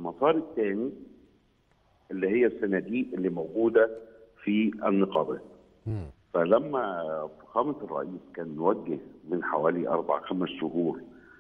المسار الثاني اللي هي الصناديق اللي موجوده في النقابات مم. فلما فخامه الرئيس كان موجه من حوالي اربع خمس شهور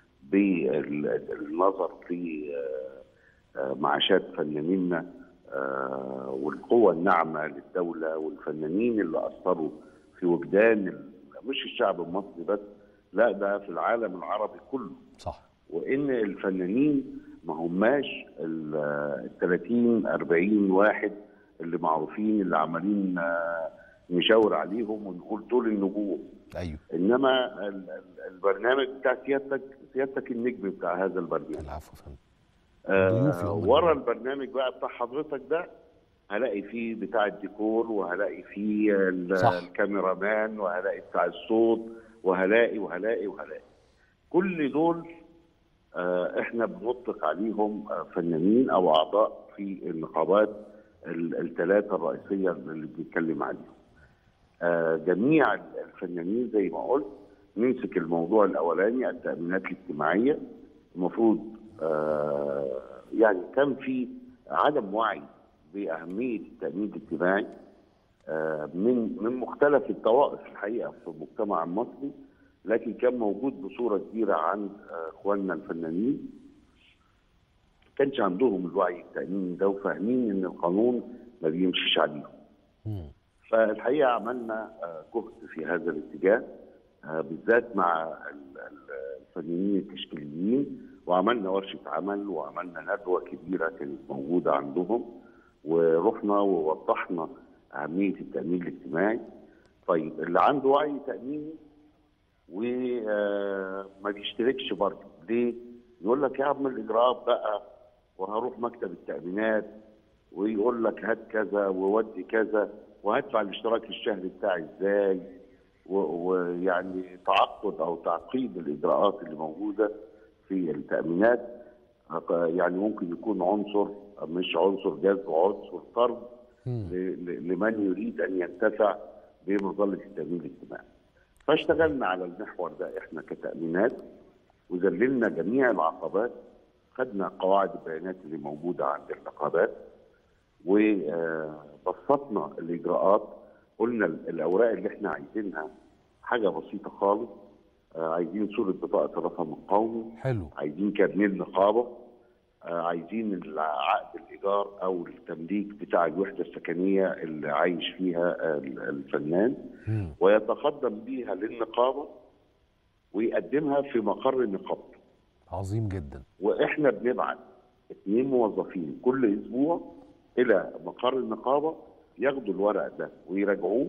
بالنظر في آه، آه، معاشات فنانينا آه، والقوة الناعمة للدولة والفنانين اللي أثروا في وجدان ال- مش الشعب المصري بس لا ده في العالم العربي كله صح وان الفنانين ما هماش ال 30 40 واحد اللي معروفين اللي عمالين آه، نشاور عليهم ونقول دول النجوم ايوه انما ال- ال- البرنامج بتاع سيادتك سيادتك النجم بتاع هذا البرنامج العفو يا فندم آه ضيوفي هم ورا النجوم. البرنامج بقى بتاع حضرتك ده هلاقي فيه بتاع الديكور وهلاقي فيه ال- صح. الكاميرا مان وهلاقي بتاع الصوت وهلاقي وهلاقي وهلاقي كل دول آه احنا بنطلق عليهم آه فنانين او اعضاء في النقابات الثلاثه الرئيسيه اللي بنتكلم عليهم. آه جميع الفنانين زي ما قلت نمسك الموضوع الاولاني التامينات الاجتماعيه المفروض آه يعني كان في عدم وعي باهميه التامين الاجتماعي آه من من مختلف الطوائف الحقيقه في المجتمع المصري لكن كان موجود بصوره كبيره عند آه، اخواننا الفنانين كانش عندهم الوعي التاميني ده وفاهمين ان القانون ما بيمشيش عليهم مم. فالحقيقه عملنا آه، جهد في هذا الاتجاه آه، بالذات مع ال- ال- الفنانين التشكيليين وعملنا ورشه عمل وعملنا ندوه كبيره كانت موجوده عندهم ورحنا ووضحنا اهميه التامين الاجتماعي طيب اللي عنده وعي تاميني وما بيشتركش برضه ليه؟ يقول لك يا عم الاجراءات بقى وهروح مكتب التامينات ويقول لك هات كذا وودي كذا وهدفع الاشتراك الشهري بتاعي ازاي و- ويعني تعقد او تعقيد الاجراءات اللي موجوده في التامينات يعني ممكن يكون عنصر مش عنصر جذب عنصر طرد مم. ل- ل- لمن يريد ان ينتفع بمظله التامين الاجتماعي. فاشتغلنا على المحور ده احنا كتامينات وذللنا جميع العقبات خدنا قواعد البيانات اللي موجوده عند النقابات وبسطنا الاجراءات قلنا ال- الاوراق اللي احنا عايزينها حاجه بسيطه خالص آه، عايزين صوره بطاقه الرقم القومي حلو عايزين كارنيه النقابه آه، عايزين عقد الايجار او التمليك بتاع الوحده السكنيه اللي عايش فيها آه، الفنان مم. ويتقدم بيها للنقابه ويقدمها في مقر نقابته عظيم جدا واحنا بنبعت اثنين موظفين كل اسبوع الى مقر النقابه ياخدوا الورق ده ويراجعوه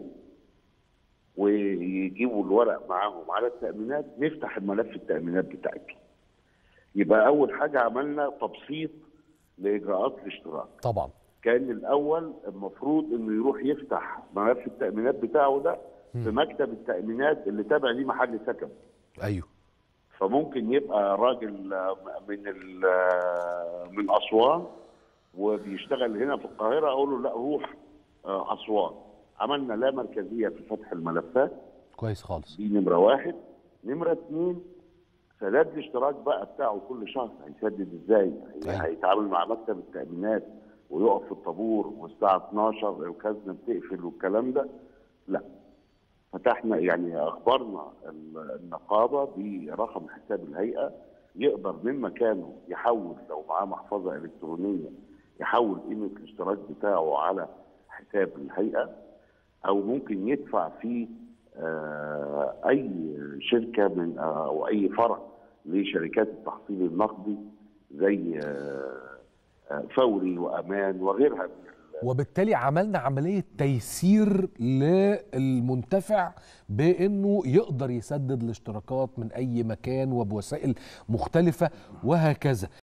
ويجيبوا الورق معاهم على التامينات نفتح الملف التامينات بتاعتهم يبقى اول حاجه عملنا تبسيط لاجراءات الاشتراك طبعا كان الاول المفروض انه يروح يفتح ملف التامينات بتاعه ده في مكتب التامينات اللي تابع ليه محل سكن ايوه فممكن يبقى راجل آه، من ال- آه، من اسوان وبيشتغل هنا في القاهره اقول له لا روح آه، اسوان عملنا لا مركزيه في فتح الملفات كويس خالص دي نمره واحد نمره اثنين سداد الاشتراك بقى بتاعه كل شهر هيسدد ازاي؟ هي- أيوة. هيتعامل مع مكتب التامينات ويقف في الطابور والساعه 12 الخزنه بتقفل والكلام ده لا فتحنا يعني اخبرنا ال- النقابه برقم حساب الهيئه يقدر من مكانه يحول لو معاه محفظه الكترونيه يحول قيمه الاشتراك بتاعه على حساب الهيئه او ممكن يدفع في آه، اي شركه من آه، او اي فرع لشركات التحصيل النقدي زي آه، آه، فوري وامان وغيرها من وبالتالي عملنا عملية تيسير للمنتفع بأنه يقدر يسدد الاشتراكات من أي مكان وبوسائل مختلفة وهكذا